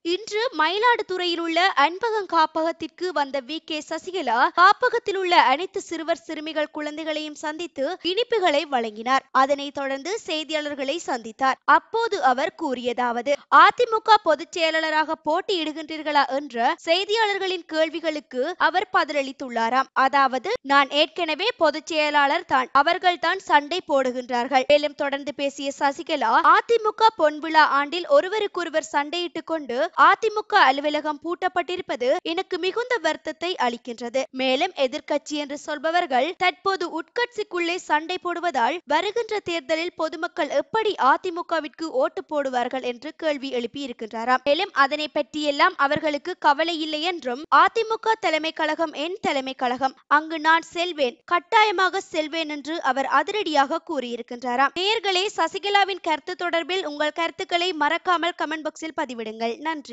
இன்று மயிலாடுதுறையில் உள்ள அன்பகம் காப்பகத்திற்கு வந்த வி கே சசிகலா காப்பகத்தில் உள்ள அனைத்து சிறுவர் சிறுமிகள் குழந்தைகளையும் சந்தித்து இனிப்புகளை வழங்கினார் அதனைத் தொடர்ந்து செய்தியாளர்களை சந்தித்தார் அப்போது அவர் கூறியதாவது அதிமுக பொதுச் செயலாளராக போட்டியிடுகின்றீர்களா என்ற செய்தியாளர்களின் கேள்விகளுக்கு அவர் பதிலளித்துள்ளாராம் அதாவது நான் ஏற்கனவே பொதுச் செயலாளர் தான் அவர்கள் தான் சண்டை போடுகின்றார்கள் மேலும் தொடர்ந்து பேசிய சசிகலா அதிமுக பொன்விழா ஆண்டில் ஒருவருக்கொருவர் சண்டையிட்டுக் கொண்டு அதிமுக அலுவலகம் பூட்டப்பட்டிருப்பது எனக்கு மிகுந்த வருத்தத்தை அளிக்கின்றது மேலும் எதிர்க்கட்சி என்று சொல்பவர்கள் தற்போது உட்கட்சிக்குள்ளே சண்டை போடுவதால் வருகின்ற தேர்தலில் பொதுமக்கள் எப்படி அதிமுகவிற்கு ஓட்டு போடுவார்கள் என்று கேள்வி எழுப்பி இருக்கின்றாராம் மேலும் அதனை பற்றியெல்லாம் அவர்களுக்கு கவலை இல்லை என்றும் அதிமுக தலைமை கழகம் என் தலைமை கழகம் அங்கு நான் செல்வேன் கட்டாயமாக செல்வேன் என்று அவர் அதிரடியாக கூறியிருக்கின்றாராம் நேயர்களே சசிகலாவின் கருத்து தொடர்பில் உங்கள் கருத்துக்களை மறக்காமல் கமெண்ட் பாக்ஸில் பதிவிடுங்கள் நன்றி